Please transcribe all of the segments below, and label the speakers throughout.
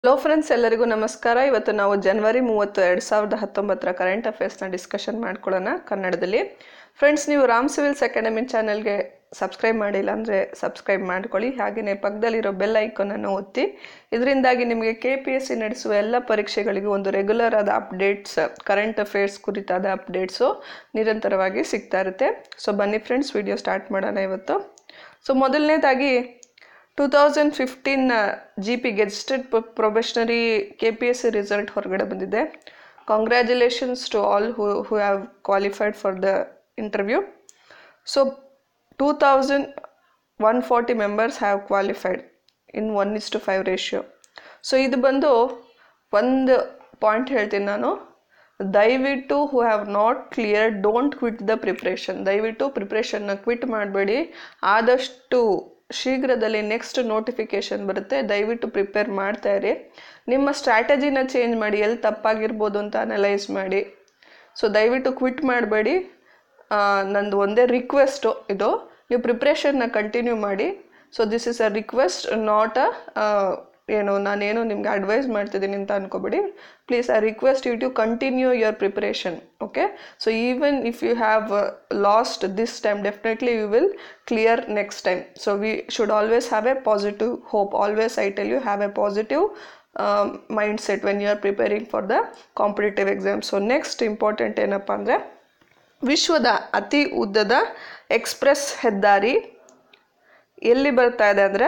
Speaker 1: Hello friends ಎಲ್ಲರಿಗೂ ನಮಸ್ಕಾರ ಇವತ್ತು ನಾವು ಜನವರಿ ಮೂವತ್ತು ಎರಡು ಸಾವಿರದ ಹತ್ತೊಂಬತ್ತರ ಕರೆಂಟ್ ಅಫೇರ್ಸ್ನ ಡಿಸ್ಕಷನ್ ಮಾಡ್ಕೊಳ್ಳೋಣ ಕನ್ನಡದಲ್ಲಿ ಫ್ರೆಂಡ್ಸ್ ನೀವು ರಾಮ್ ಸಿವಿಲ್ಸ್ ಅಕಾಡೆಮಿ ಚಾನಲ್ಗೆ ಸಬ್ಸ್ಕ್ರೈಬ್ ಮಾಡಿಲ್ಲ ಅಂದರೆ ಸಬ್ಸ್ಕ್ರೈಬ್ ಮಾಡ್ಕೊಳ್ಳಿ ಹಾಗೆಯೇ ಪಕ್ಕದಲ್ಲಿರೋ ಬೆಲ್ ಐಕಾನನ್ನು ಒತ್ತಿ ಇದರಿಂದಾಗಿ ನಿಮಗೆ ಕೆ ಪಿ ಎಸ್ ಸಿ ನಡೆಸುವ ಎಲ್ಲ ಪರೀಕ್ಷೆಗಳಿಗೂ ಒಂದು ರೆಗ್ಯುಲರ್ ಆದ ಅಪ್ಡೇಟ್ಸ್ ಕರೆಂಟ್ ಅಫೇರ್ಸ್ ಕುರಿತಾದ ಅಪ್ಡೇಟ್ಸು ನಿರಂತರವಾಗಿ ಸಿಗ್ತಾ ಇರುತ್ತೆ ಸೊ ಬನ್ನಿ ಫ್ರೆಂಡ್ಸ್ ವಿಡಿಯೋ ಸ್ಟಾರ್ಟ್ ಮಾಡೋಣ ಇವತ್ತು ಸೊ ಮೊದಲನೇದಾಗಿ two thousand fifteen G P gazetted probationary K P S C result ಹೊರಗಡೆ ಬಂದಿದೆ congratulations to all who who have qualified for the interview so two thousand one forty members have qualified in one is to five ratio so ಇದು ಬಂದು ಒಂದು point ಹೇಳ್ತೀನಿ ನಾನು ದಯವಿಟ್ಟು who have not clear don't quit the preparation ದಯವಿಟ್ಟು ಪ್ರಿಪ್ರೇಷನ್ನ quit ಮಾಡಬೇಡಿ ಆದಷ್ಟು ಶೀಘ್ರದಲ್ಲಿ ನೆಕ್ಸ್ಟ್ ನೋಟಿಫಿಕೇಷನ್ ಬರುತ್ತೆ ದಯವಿಟ್ಟು ಪ್ರಿಪೇರ್ ಮಾಡ್ತಾ ಇರಿ ನಿಮ್ಮ ಸ್ಟ್ರಾಟಜಿನ ಚೇಂಜ್ ಮಾಡಿ ಎಲ್ಲಿ ತಪ್ಪಾಗಿರ್ಬೋದು ಅಂತ ಅನಲೈಸ್ ಮಾಡಿ ಸೊ ದಯವಿಟ್ಟು ಕ್ವಿಟ್ ಮಾಡಬೇಡಿ ನಂದು ಒಂದೇ ರಿಕ್ವೆಸ್ಟು ಇದು ನೀವು ಪ್ರಿಪ್ರೇಷನ್ನ ಕಂಟಿನ್ಯೂ ಮಾಡಿ so this is a request not a ಏನು ನಾನೇನು ನಿಮ್ಗೆ ಅಡ್ವೈಸ್ ಮಾಡ್ತಿದ್ದೀನಿ ಅಂತ ಅನ್ಕೋಬೇಡಿ please I request you to continue your preparation okay so even if you have lost this time definitely you will clear next time so we should always have a positive hope always I tell you have a positive mind set when you are preparing for the competitive exam so next important ಏನಪ್ಪ ಅಂದರೆ ವಿಶ್ವದ ಅತಿ ಉದ್ದದ express ಹೆದ್ದಾರಿ ಎಲ್ಲಿ ಬರ್ತಾ ಇದೆ ಅಂದರೆ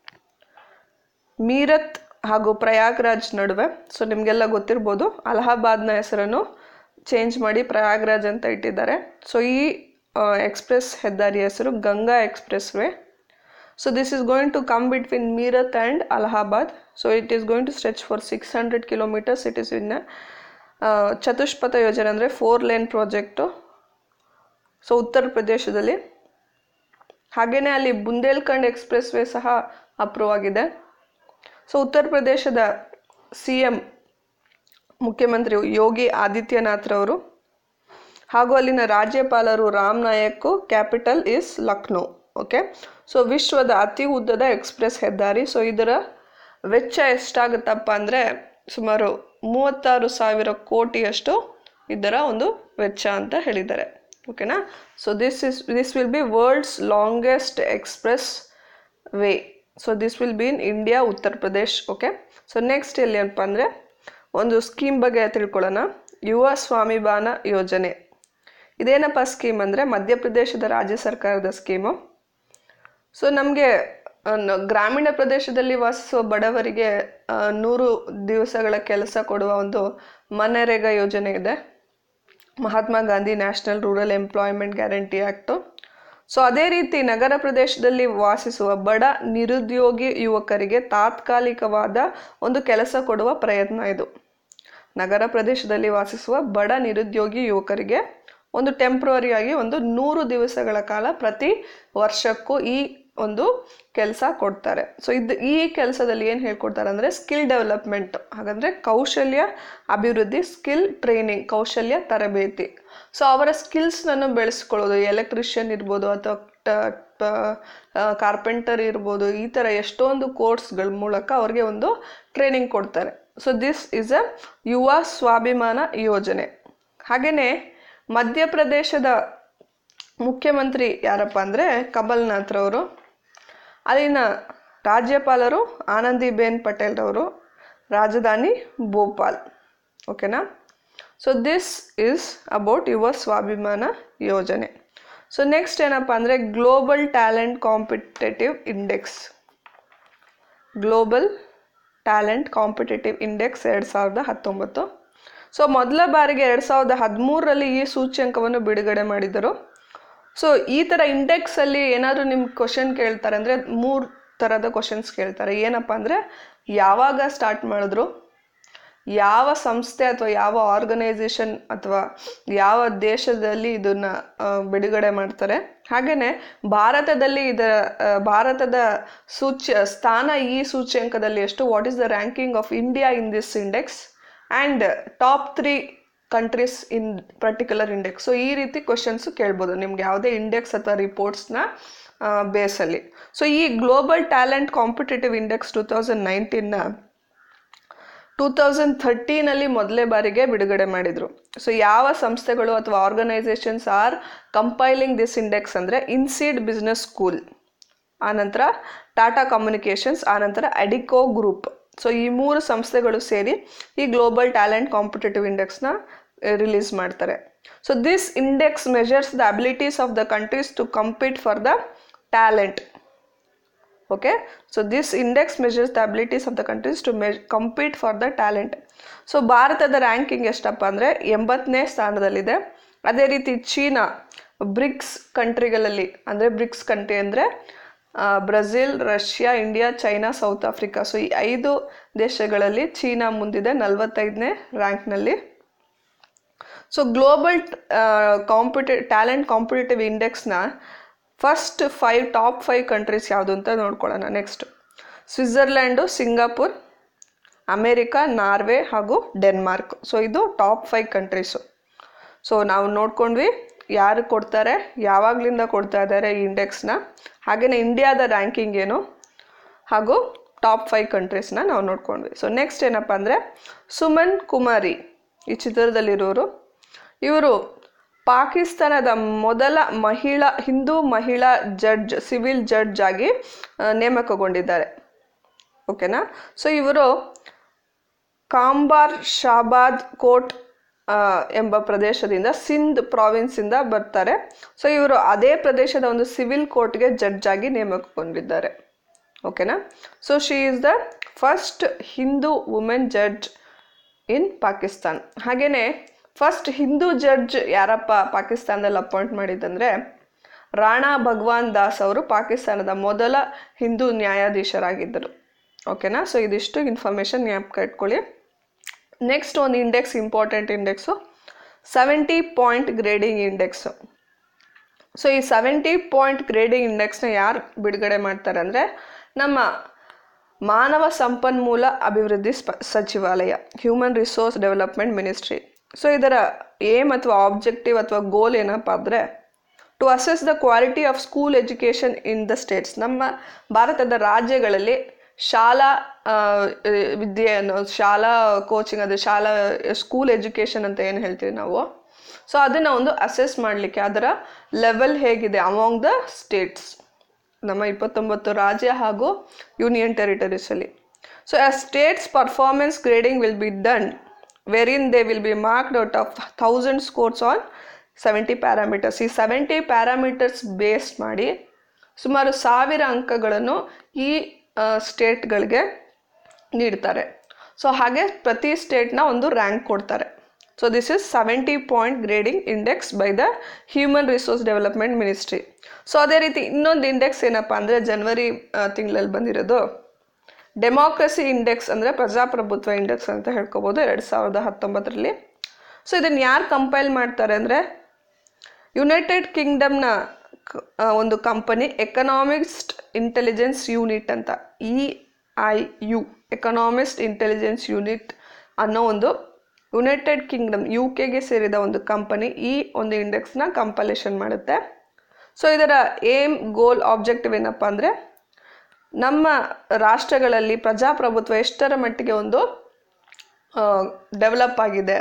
Speaker 1: ಮೀರತ್ ಹಾಗೂ ಪ್ರಯಾಗ್ರಾಜ್ ನಡುವೆ ಸೊ ನಿಮಗೆಲ್ಲ ಗೊತ್ತಿರ್ಬೋದು ಅಲಹಾಬಾದ್ನ ಹೆಸರನ್ನು ಚೇಂಜ್ ಮಾಡಿ ಪ್ರಯಾಗ್ರಾಜ್ ಅಂತ ಇಟ್ಟಿದ್ದಾರೆ ಸೊ ಈ ಎಕ್ಸ್ಪ್ರೆಸ್ ಹೆದ್ದಾರಿ ಹೆಸರು Ganga expressway so this is going to come between Meerut and Allahabad so it is going to stretch for six hundred kilometers it is in ಚತುಷ್ಪಥ ಯೋಜನೆ ಅಂದರೆ ಫೋರ್ ಲೇನ್ ಪ್ರಾಜೆಕ್ಟು ಸೊ ಉತ್ತರ ಪ್ರದೇಶದಲ್ಲಿ ಹಾಗೆಯೇ ಅಲ್ಲಿ ಬುಂದೇಲ್ಖಂಡ್ ಎಕ್ಸ್ಪ್ರೆಸ್ ವೇ ಸಹ ಅಪ್ರೂವ್ ಆಗಿದೆ ಸೊ ಉತ್ತರ ಪ್ರದೇಶದ ಸಿ ಎಂ ಮುಖ್ಯಮಂತ್ರಿ ಯೋಗಿ ಆದಿತ್ಯನಾಥ್ರವರು ಹಾಗೂ ಅಲ್ಲಿನ ರಾಜ್ಯಪಾಲರು Ram Nayak capital is Lucknow okay so ವಿಶ್ವದ ಅತಿ ಉದ್ದದ ಎಕ್ಸ್ಪ್ರೆಸ್ ಹೆದ್ದಾರಿ ಸೊ ಇದರ ವೆಚ್ಚ ಎಷ್ಟಾಗುತ್ತಪ್ಪ ಅಂದರೆ ಸುಮಾರು ಮೂವತ್ತಾರು ಸಾವಿರ ಕೋಟಿಯಷ್ಟು ಇದರ ಒಂದು ವೆಚ್ಚ ಅಂತ ಹೇಳಿದ್ದಾರೆ ಓಕೆನಾ so this is this will be world's longest expressway so this will be in India Uttar Pradesh okay so next ಎಲ್ಲಿ ಏನಪ್ಪ ಅಂದರೆ ಒಂದು ಸ್ಕೀಮ್ ಬಗ್ಗೆ ತಿಳ್ಕೊಳ್ಳೋಣ ಯುವ ಸ್ವಾಮಿಮಾನ ಯೋಜನೆ ಇದೇನಪ್ಪ ಸ್ಕೀಮ್ ಅಂದರೆ ಮಧ್ಯಪ್ರದೇಶದ ರಾಜ್ಯ ಸರ್ಕಾರದ ಸ್ಕೀಮು ಸೊ ನಮಗೆ ಗ್ರಾಮೀಣ ಪ್ರದೇಶದಲ್ಲಿ ವಾಸಿಸುವ ಬಡವರಿಗೆ ನೂರು ದಿವಸಗಳ ಕೆಲಸ ಕೊಡುವ ಒಂದು ಮನರೇಗಾ ಯೋಜನೆ ಇದೆ Mahatma Gandhi national rural employment guarantee act so ಅದೇ ರೀತಿ ನಗರ ಪ್ರದೇಶದಲ್ಲಿ ವಾಸಿಸುವ ಬಡ ನಿರುದ್ಯೋಗಿ ಯುವಕರಿಗೆ ತಾತ್ಕಾಲಿಕವಾದ ಒಂದು ಕೆಲಸ ಕೊಡುವ ಪ್ರಯತ್ನ ಇದು ನಗರ ಪ್ರದೇಶದಲ್ಲಿ ವಾಸಿಸುವ ಬಡ ನಿರುದ್ಯೋಗಿ ಯುವಕರಿಗೆ ಒಂದು ಟೆಂಪ್ರವರಿ ಆಗಿ ಒಂದು ನೂರು ದಿವಸಗಳ ಕಾಲ ಪ್ರತಿ ವರ್ಷಕ್ಕೂ ಈ ಒಂದು ಕೆಲಸ ಕೊಡ್ತಾರೆ ಸೊ ಇದು ಈ ಕೆಲಸದಲ್ಲಿ ಏನು ಹೇಳ್ಕೊಡ್ತಾರೆ ಅಂದರೆ ಸ್ಕಿಲ್ ಡೆವಲಪ್ಮೆಂಟ್ ಹಾಗಂದರೆ ಕೌಶಲ್ಯ ಅಭಿವೃದ್ಧಿ ಸ್ಕಿಲ್ ಟ್ರೈನಿಂಗ್ ಕೌಶಲ್ಯ ತರಬೇತಿ ಸೊ ಅವರ ಸ್ಕಿಲ್ಸ್ನನ್ನು ಬೆಳೆಸ್ಕೊಳ್ಳೋದು ಎಲೆಕ್ಟ್ರಿಷಿಯನ್ ಇರ್ಬೋದು ಅಥವಾ ಕಾರ್ಪೆಂಟರ್ ಇರ್ಬೋದು ಈ ಥರ ಎಷ್ಟೊಂದು ಕೋರ್ಸ್ಗಳ ಮೂಲಕ ಅವ್ರಿಗೆ ಒಂದು ಟ್ರೈನಿಂಗ್ ಕೊಡ್ತಾರೆ ಸೊ ದಿಸ್ ಈಸ್ ಅ ಯುವ ಸ್ವಾಭಿಮಾನ ಯೋಜನೆ ಹಾಗೆಯೇ ಮಧ್ಯಪ್ರದೇಶದ ಮುಖ್ಯಮಂತ್ರಿ ಯಾರಪ್ಪ ಅಂದರೆ ಕಮಲ್ನಾಥ್ರವರು ಅಲ್ಲಿನ ರಾಜ್ಯಪಾಲರು ಆನಂದಿಬೇನ್ ಪಟೇಲ್ರವರು ರಾಜಧಾನಿ ಭೋಪಾಲ್ ಓಕೆನಾ ಸೊ ದಿಸ್ ಈಸ್ ಅಬೌಟ್ ಯುವ ಸ್ವಾಭಿಮಾನ ಯೋಜನೆ ಸೊ ನೆಕ್ಸ್ಟ್ ಏನಪ್ಪ ಅಂದರೆ global talent competitive index global talent competitive index ಎರಡು ಸಾವಿರದ ಹತ್ತೊಂಬತ್ತು ಸೊ ಮೊದಲ ಬಾರಿಗೆ ಎರಡು ಸಾವಿರದ ಹದಿಮೂರರಲ್ಲಿ ಈ ಸೂಚ್ಯಂಕವನ್ನು ಬಿಡುಗಡೆ ಮಾಡಿದರು ಸೊ ಈ ಥರ ಇಂಡೆಕ್ಸಲ್ಲಿ ಏನಾದರೂ ನಿಮ್ಗೆ ಕ್ವಶನ್ ಕೇಳ್ತಾರೆ ಅಂದರೆ ಮೂರು ಥರದ ಕ್ವಶನ್ಸ್ ಕೇಳ್ತಾರೆ ಏನಪ್ಪ ಅಂದರೆ ಯಾವಾಗ ಸ್ಟಾರ್ಟ್ ಮಾಡಿದ್ರು ಯಾವ ಸಂಸ್ಥೆ ಅಥವಾ ಯಾವ ಆರ್ಗನೈಸೇಷನ್ ಅಥವಾ ಯಾವ ದೇಶದಲ್ಲಿ ಇದನ್ನು ಬಿಡುಗಡೆ ಮಾಡ್ತಾರೆ ಹಾಗೆಯೇ ಭಾರತದಲ್ಲಿ ಇದರ ಭಾರತದ ಸೂಚ್ಯ ಸ್ಥಾನ ಈ ಸೂಚ್ಯಂಕದಲ್ಲಿ ಎಷ್ಟು what is the ranking of India in this index and top three countries in particular index so ಈ ರೀತಿ ಕ್ವಶನ್ಸು ಕೇಳ್ಬೋದು ನಿಮ್ಗೆ ಯಾವುದೇ ಇಂಡೆಕ್ಸ್ ಅಥವಾ ರಿಪೋರ್ಟ್ಸ್ನ ಬೇಸಲ್ಲಿ ಸೊ ಈ global talent competitive index two thousand ನೈನ್ಟೀನ್ನ ಟೂ ತೌಸಂಡ್ ಥರ್ಟೀನಲ್ಲಿ ಮೊದಲೇ ಬಾರಿಗೆ ಬಿಡುಗಡೆ ಮಾಡಿದರು ಸೊ ಯಾವ ಸಂಸ್ಥೆಗಳು ಅಥವಾ organisations are compiling this index ಅಂದರೆ ಇನ್ಸೀಡ್ ಬಿಸ್ನೆಸ್ ಸ್ಕೂಲ್ ಆನಂತರ ಟಾಟಾ ಕಮ್ಯುನಿಕೇಷನ್ಸ್ ಆನಂತರ ಅಡಿಕೋ ಗ್ರೂಪ್ ಸೊ ಈ ಮೂರು ಸಂಸ್ಥೆಗಳು ಸೇರಿ ಈ ಗ್ಲೋಬಲ್ ಟ್ಯಾಲೆಂಟ್ ಕಾಂಪಿಟೇಟಿವ್ ಇಂಡೆಕ್ಸ್ನ ರಿಲೀಸ್ ಮಾಡ್ತಾರೆ so this index measures the abilities of the countries to compete for the talent okay so this index measures the abilities of the countries to me compete for the talent so ಭಾರತದ ranking ಎಷ್ಟಪ್ಪ ಅಂದರೆ ಎಂಬತ್ತನೇ ಸ್ಥಾನದಲ್ಲಿದೆ ಅದೇ ರೀತಿ China BRICS ಕಂಟ್ರಿಗಳಲ್ಲಿ ಅಂದರೆ BRICS country ಅಂದರೆ Brazil Russia India China South Africa so ಈ ಐದು ದೇಶಗಳಲ್ಲಿ ಚೀನಾ ಮುಂದಿದೆ ನಲವತ್ತೈದನೇ ರ್ಯಾಂಕ್ನಲ್ಲಿ so global compete talent competitive ಇಂಡೆಕ್ಸ್ನ first five top five countries ಯಾವುದು ಅಂತ ನೋಡ್ಕೊಳ್ಳೋಣ next Switzerland Singapore America Norway ಹಾಗೂ ಡೆನ್ಮಾರ್ಕ್ ಸೊ ಇದು ಟಾಪ್ ಫೈವ್ ಕಂಟ್ರೀಸು ಸೊ ನಾವು ನೋಡ್ಕೊಂಡ್ವಿ ಯಾರು ಕೊಡ್ತಾರೆ ಯಾವಾಗಲಿಂದ ಕೊಡ್ತಾ ಇದ್ದಾರೆ ಈ ಇಂಡೆಕ್ಸ್ನ ಹಾಗೆಯೇ ಇಂಡಿಯಾದ ರ್ಯಾಂಕಿಂಗ್ ಏನು ಹಾಗೂ ಟಾಪ್ ಫೈವ್ ಕಂಟ್ರೀಸ್ನ ನಾವು ನೋಡ್ಕೊಂಡ್ವಿ ಸೊ ನೆಕ್ಸ್ಟ್ ಏನಪ್ಪ ಅಂದರೆ ಸುಮನ್ ಕುಮಾರಿ ಈ ಚಿತ್ರದಲ್ಲಿರೋರು ಇವರು ಪಾಕಿಸ್ತಾನದ ಮೊದಲ ಮಹಿಳಾ ಹಿಂದೂ ಮಹಿಳಾ ಜಡ್ಜ್ ಸಿವಿಲ್ ಜಡ್ಜ್ ಆಗಿ ಆ, ನೇಮಕಗೊಂಡಿದ್ದಾರೆ ಓಕೆನಾ ಸೊ ಇವರು ಕಾಂಬಾರ್ ಶಾಬಾದ್ ಕೋಟ್ ಆ, ಎಂಬ ಪ್ರದೇಶದಿಂದ ಸಿಂಧ್ ಪ್ರಾವಿನ್ಸಿಂದ ಬರ್ತಾರೆ ಸೊ ಇವರು ಅದೇ ಪ್ರದೇಶದ ಒಂದು ಸಿವಿಲ್ ಕೋರ್ಟ್ಗೆ ಜಡ್ಜ್ ಆಗಿ ನೇಮಕಗೊಂಡಿದ್ದಾರೆ ಓಕೆನಾ so she is the first Hindu women judge in Pakistan ಹಾಗೆಯೇ ಫಸ್ಟ್ ಹಿಂದೂ ಜಡ್ಜ್ ಯಾರಪ್ಪ ಪಾಕಿಸ್ತಾನದಲ್ಲಿ ಅಪಾಯಿಂಟ್ ಮಾಡಿದ್ದಂದರೆ ರಾಣಾ ಭಗವಾನ್ ದಾಸ್ ಅವರು ಪಾಕಿಸ್ತಾನದ ಮೊದಲ ಹಿಂದೂ ನ್ಯಾಯಾಧೀಶರಾಗಿದ್ದರು ಓಕೆನಾ ಸೊ ಇದಿಷ್ಟು ಇನ್ಫಾರ್ಮೇಷನ್ ಜ್ಞಾಪಕ ಇಟ್ಕೊಳ್ಳಿ ನೆಕ್ಸ್ಟ್ ಒಂದು index important index seventy point grading index so ಈ ಸೆವೆಂಟಿ ಪಾಯಿಂಟ್ ಗ್ರೇಡಿಂಗ್ ಇಂಡೆಕ್ಸ್ನ ಯಾರು ಬಿಡುಗಡೆ ಮಾಡ್ತಾರೆ ಅಂದರೆ ನಮ್ಮ ಮಾನವ ಸಂಪನ್ಮೂಲ ಅಭಿವೃದ್ಧಿ ಸ್ಪ ಸಚಿವಾಲಯ human resource development ministry so ಇದರ ಏಮ್ ಅಥವಾ ಆಬ್ಜೆಕ್ಟಿವ್ ಅಥವಾ ಗೋಲ್ ಏನಪ್ಪ ಅಂದರೆ to assess the quality of school education in the states ನಮ್ಮ ಭಾರತದ ರಾಜ್ಯಗಳಲ್ಲಿ ಶಾಲಾ ಆ, ವಿದ್ಯೆಯನ್ನು ಶಾಲಾ ಕೋಚಿಂಗ್ ಅದು ಶಾಲಾ ಸ್ಕೂಲ್ ಎಜುಕೇಷನ್ ಅಂತ ಏನು ಹೇಳ್ತೀವಿ ನಾವು ಸೊ ಅದನ್ನು ಒಂದು ಅಸೆಸ್ ಮಾಡಲಿಕ್ಕೆ ಅದರ ಲೆವೆಲ್ ಹೇಗಿದೆ ಅಮಾಂಗ್ ದ ಸ್ಟೇಟ್ಸ್ ನಮ್ಮ ಇಪ್ಪತ್ತೊಂಬತ್ತು ರಾಜ್ಯ ಹಾಗೂ ಯೂನಿಯನ್ ಟೆರಿಟರೀಸಲ್ಲಿ ಸೊ ಆ states performance grading will be done wherein they will be marked out of thousand scores on seventy parameters ಈ ಸೆವೆಂಟಿ ಪ್ಯಾರಾಮೀಟರ್ಸ್ ಬೇಸ್ ಮಾಡಿ ಸುಮಾರು ಸಾವಿರ ಅಂಕಗಳನ್ನು ಈ ಸ್ಟೇಟ್ಗಳಿಗೆ ನೀಡ್ತಾರೆ ಸೊ ಹಾಗೆ ಪ್ರತಿ ಸ್ಟೇಟ್ನ ಒಂದು ರ್ಯಾಂಕ್ ಕೊಡ್ತಾರೆ so this is seventy point grading index by the human resource development ministry so ಅದೇ ರೀತಿ ಇನ್ನೊಂದು ಇಂಡೆಕ್ಸ್ ಏನಪ್ಪ ಅಂದರೆ ಜನವರಿ ತಿಂಗಳಲ್ಲಿ ಬಂದಿರೋದು ಡೆಮೋಕ್ರಸಿ ಇಂಡೆಕ್ಸ್ ಅಂದರೆ ಪ್ರಜಾಪ್ರಭುತ್ವ ಇಂಡೆಕ್ಸ್ ಅಂತ ಹೇಳ್ಕೊಬೋದು ಎರಡು ಸಾವಿರದ ಹತ್ತೊಂಬತ್ತರಲ್ಲಿ ಸೊ ಇದನ್ನು ಯಾರು ಕಂಪೈಲ್ ಮಾಡ್ತಾರೆ ಅಂದರೆ ಯುನೈಟೆಡ್ ಕಿಂಗ್ಡಮ್ನ ಕ- ಆ, ಒಂದು ಕಂಪನಿ ಎಕನಾಮಿಕ್ಸ್ಟ್ ಇಂಟೆಲಿಜೆನ್ಸ್ ಯೂನಿಟ್ ಅಂತ E I U economist intelligence unit ಅನ್ನೋ ಒಂದು ಯುನೈಟೆಡ್ ಕಿಂಗ್ಡಮ್ ಯು ಕೆಗೆ ಸೇರಿದ ಒಂದು ಕಂಪನಿ ಈ ಒಂದು ಇಂಡೆಕ್ಸ್ನ ಕಂಪಲೇಷನ್ ಮಾಡುತ್ತೆ ಸೊ ಇದರ ಏಮ್ ಗೋಲ್ ಆಬ್ಜೆಕ್ಟಿವ್ ಏನಪ್ಪ ಅಂದರೆ ನಮ್ಮ ರಾಷ್ಟ್ರಗಳಲ್ಲಿ ಪ್ರಜಾಪ್ರಭುತ್ವ ಎಷ್ಟರ ಮಟ್ಟಿಗೆ ಒಂದು ಡೆವಲಪ್ ಆಗಿದೆ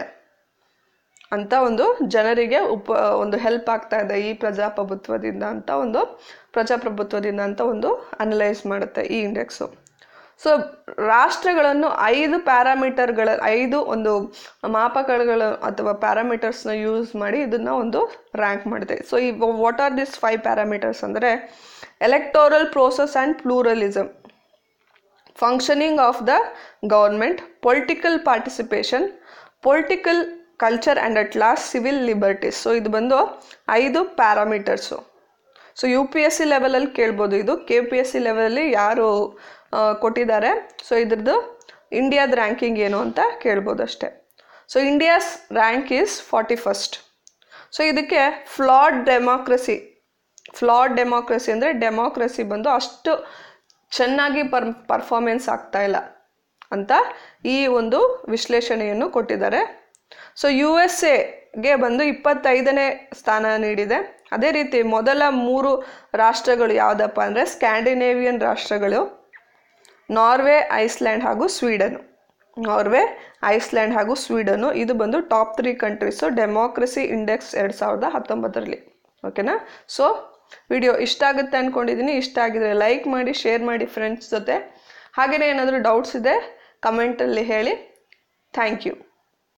Speaker 1: ಅಂತ ಒಂದು ಜನರಿಗೆ ಉಪ ಒಂದು ಹೆಲ್ಪ್ ಆಗ್ತಾ ಇದೆ ಈ ಪ್ರಜಾಪ್ರಭುತ್ವದಿಂದ ಅಂತ ಒಂದು ಪ್ರಜಾಪ್ರಭುತ್ವದಿಂದ ಅಂತ ಒಂದು ಅನಲೈಸ್ ಮಾಡುತ್ತೆ ಈ ಇಂಡೆಕ್ಸು ಸೊ ರಾಷ್ಟ್ರಗಳನ್ನು ಐದು ಪ್ಯಾರಾಮೀಟರ್ಗಳ ಐದು ಒಂದು ಮಾಪಕಗಳು ಅಥವಾ ಪ್ಯಾರಾಮೀಟರ್ಸ್ನ ಯೂಸ್ ಮಾಡಿ ಇದನ್ನು ಒಂದು ರ್ಯಾಂಕ್ ಮಾಡಿದೆ ಸೊ ಈ what are this five parameters ಅಂದರೆ electoral process and pluralism functioning of the government, political participation, political culture and at last civil liberties. So ಇದು ಬಂದು ಐದು parameters so U P S C ಲೆವೆಲಲ್ಲಿ ಕೇಳ್ಬೋದು ಇದು K P S C ಲೆವೆಲಲ್ಲಿ ಯಾರು ಆ, ಕೊಟ್ಟಿದ್ದಾರೆ ಸೊ ಇದ್ರದ್ದು ಇಂಡಿಯಾದ ರ್ಯಾಂಕಿಂಗ್ ಏನು ಅಂತ ಕೇಳ್ಬೋದು ಅಷ್ಟೇ so India's rank is forty first so ಇದಕ್ಕೆ ಫ್ಲಾಡ್ ಡೆಮಾಕ್ರಸಿ ಫ್ಲಾಡ್ ಡೆಮಾಕ್ರಸಿ ಅಂದರೆ ಡೆಮಾಕ್ರಸಿ ಬಂದು ಅಷ್ಟು ಚೆನ್ನಾಗಿ ಪರ್ ಪರ್ಫಾರ್ಮೆನ್ಸ್ ಆಗ್ತಾ ಇಲ್ಲ ಅಂತ ಈ ಒಂದು ವಿಶ್ಲೇಷಣೆಯನ್ನು ಕೊಟ್ಟಿದ್ದಾರೆ ಸೊ ಯು ಎಸ್ ಎಗೆ ಬಂದು ಇಪ್ಪತ್ತೈದನೇ ಸ್ಥಾನ ನೀಡಿದೆ ಅದೇ ರೀತಿ ಮೊದಲ ಮೂರು ರಾಷ್ಟ್ರಗಳು ಯಾವುದಪ್ಪ ಅಂದರೆ ಸ್ಕ್ಯಾಂಡಿನೇವಿಯನ್ ರಾಷ್ಟ್ರಗಳು ನಾರ್ವೆ ಐಸ್ಲ್ಯಾಂಡ್ ಹಾಗೂ ಸ್ವೀಡನ್ ನಾರ್ವೆ ಐಸ್ಲ್ಯಾಂಡ್ ಹಾಗೂ ಸ್ವೀಡನು ಇದು ಬಂದು top three countries democracy index ಎರಡು ಸಾವಿರದ ಹತ್ತೊಂಬತ್ತರಲ್ಲಿ ಓಕೆನಾ ಸೊ ವಿಡಿಯೋ ಇಷ್ಟ ಆಗುತ್ತೆ ಅಂದ್ಕೊಂಡಿದ್ದೀನಿ ಇಷ್ಟ ಆಗಿದ್ರೆ ಲೈಕ್ ಮಾಡಿ ಶೇರ್ ಮಾಡಿ ಫ್ರೆಂಡ್ಸ್ ಜೊತೆ ಹಾಗೆಯೇ ಏನಾದರೂ ಡೌಟ್ಸ್ ಇದೆ ಕಮೆಂಟಲ್ಲಿ ಹೇಳಿ ಥ್ಯಾಂಕ್ ಯು